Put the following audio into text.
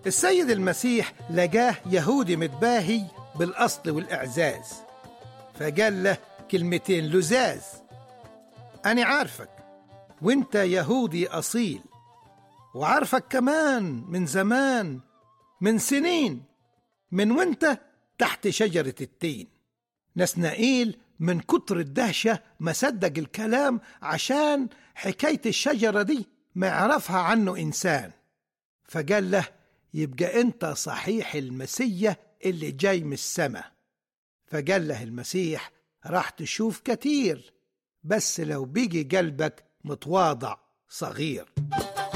السيد المسيح لقاه يهودي متباهي بالأصل والإعزاز فقال له كلمتين لزاز أنا عارفك وانت يهودي أصيل وعارفك كمان من زمان من سنين من وانت تحت شجرة التين نسنائيل من كتر الدهشة ما صدق الكلام عشان حكاية الشجرة دي ما يعرفها عنه إنسان فقال له يبقى أنت صحيح المسية اللي جاي من السماء فقال له المسيح راح تشوف كتير بس لو بيجي قلبك متواضع صغير